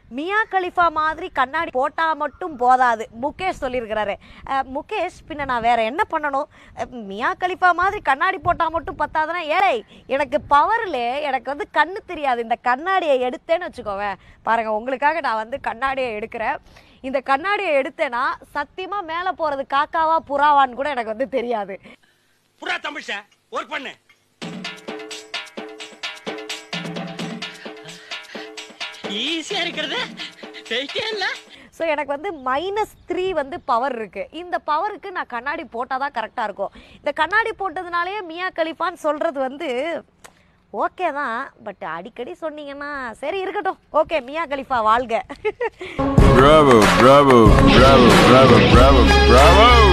Mia Khalifa மாதிரி கண்ணாடி போட்டா மட்டும் போதாது முகேஷ் சொல்லியிருக்கிறாரு அஹ், முகேஷ் பின்ன நான் வேற என்ன பண்ணணும் அஹ், மியா கலிஃபா மாதிரி கண்ணாடி போட்டா மட்டும் பத்தாதுன்னா ஏழை எனக்கு பவர்ல எனக்கு வந்து கண்ணு தெரியாது இந்த கண்ணாடியை எடுத்தேன்னு வச்சுக்கோவேன் பாருங்க உங்களுக்காக நான் வந்து கண்ணாடியை எடுக்கிறேன் இந்த கண்ணாடியை எடுத்தேன்னா சத்தியமா மேலே போறது காக்காவா புறாவான்னு கூட எனக்கு வந்து தெரியாது புறா தமிழ்ச்ச ஒர்க் பண்ணு ஈஸியா இருக்கிறது டேஸ்டே இல்ல ஸோ எனக்கு வந்து மைனஸ் த்ரீ வந்து பவர் இருக்கு இந்த பவருக்கு நான் கண்ணாடி போட்டால் தான் கரெக்டாக இருக்கும் இந்த கண்ணாடி போட்டதுனாலேயே மியா கலிஃபான்னு சொல்றது வந்து ஓகே தான் பட் அடிக்கடி சொன்னீங்கன்னா சரி இருக்கட்டும் ஓகே மியா கலிஃபா வாழ்க Bravo, bravo, bravo, bravo, bravo, bravo.